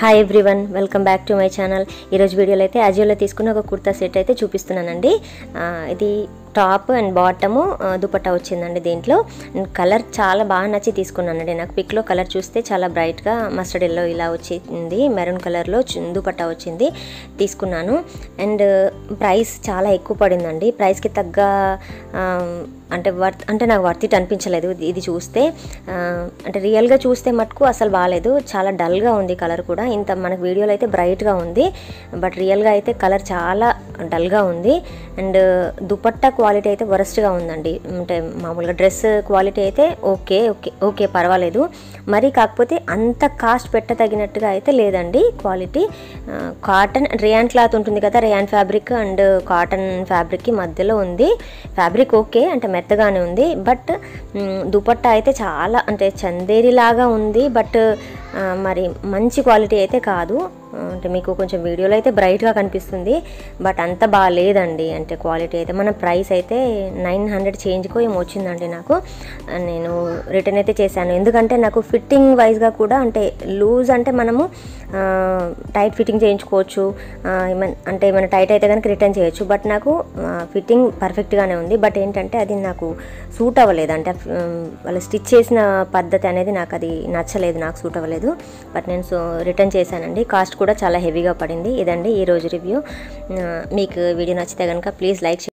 hi everyone welcome back to my channel ఈరోజు వీడియోలో అయితే అజియోలో తీసుకున్న ఒక కుర్తా సెట్ అయితే చూపిస్తున్నానండి ఆ, ఇది టాప్ అండ్ బాటము దుపట్టా వచ్చిందండి దీంట్లో కలర్ చాలా బాగా నచ్చి తీసుకున్నానండి నాకు పిక్లో కలర్ చూస్తే చాలా బ్రైట్గా మస్టర్డ్ ఎల్లో ఇలా వచ్చింది మెరూన్ కలర్లో చి- దుపట్టా వచ్చింది తీసుకున్నాను అండ్ ప్రైస్ చాలా ఎక్కువ పడిందండి ప్రైస్కి తగ్గ ఆ, అంటే వర్త్ అంటే నాకు వర్త్ ఇట్ అనిపించలేదు ఇది- ఇది చూస్తే ఆ, అంటే రియల్గా చూస్తే మటుకు అసలు బాగాలేదు చాలా డల్గా ఉంది కలర్ కూడా ఇంత మనకు వీడియోలో అయితే బ్రైట్గా ఉంది బట్ రియల్గా అయితే కలర్ చాలా డల్గా ఉంది అండ్ దుపట్టా క్వాలిటీ అయితే వరస్ట్గా ఉందండి అంటే మామూలుగా డ్రెస్ క్వాలిటీ అయితే ఓకే ఓకే ఓకే పర్వాలేదు మరి కాకపోతే అంత కాస్ట్ పెట్టదగినట్టుగా అయితే లేదండి క్వాలిటీ కాటన్ రేయాన్ క్లాత్ ఉంటుంది కదా రేయాన్ ఫ్యాబ్రిక్ అండ్ కాటన్ ఫ్యాబ్రిక్కి మధ్యలో ఉంది ఫ్యాబ్రిక్ ఓకే అంటే మెత్తగానే ఉంది బట్ దుపట్టా అయితే చాలా అంటే చందేరి లాగా ఉంది బట్ ఆ, మరి మంచి క్వాలిటీ అయితే కాదు ఆ, అంటే మీకు కొంచెం వీడియోలో అయితే బ్రైట్గా కనిపిస్తుంది బట్ అంత బాగాలేదండి అంటే క్వాలిటీ అయితే మన ప్రైస్ అయితే నైన్ హండ్రెడ్ చేంజ్కో ఏమో వచ్చిందండి నాకు ఆ, నేను రిటర్న్ అయితే చేశాను ఎందుకంటే నాకు ఫిట్టింగ్ వైజ్గా కూడా అంటే లూజ్ అంటే మనము టైట్ ఫిట్టింగ్ చేయించుకోవచ్చు ఆ, ఏమన్- అంటే ఏమైనా టైట్ అయితే కనుక రిటర్న్ చేయొచ్చు బట్ నాకు ఫిట్టింగ్ పర్ఫెక్ట్గానే ఉంది బట్ ఏంటంటే అది నాకు సూట్ అవ్వలేదు అంటే ఉమ్, వాళ్ళు స్టిచ్ చేసిన పద్ధతి అనేది నాకు అది నచ్చలేదు నాకు సూట్ అవ్వలేదు బట్ నేను సో రిటర్న్ చేశానండి కాస్ట్ కూడా చాలా హెవీగా పడింది ఇదండి ఈ రోజు రివ్యూ మీకు వీడియో నచ్చితే కనుక ప్లీజ్ లైక్